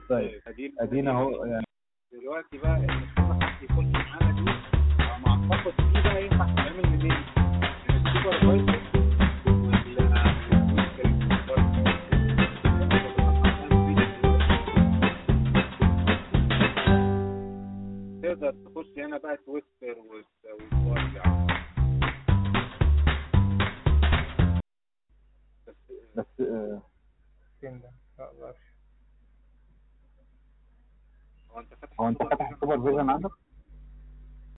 طيب ادينا ادينا اهو يعني دلوقتي بقى ان كل حد يخش معانا دي مع الخطوه دي بقى ينفع تتعمل منين؟ من السوبرفايزر تقدر تخش هنا بقى تويستر وت- وتوزع بس بس آه، فين ده؟ لا مقدرش هو انت فاتح هو انت فاتح السوبر فيجن عندك؟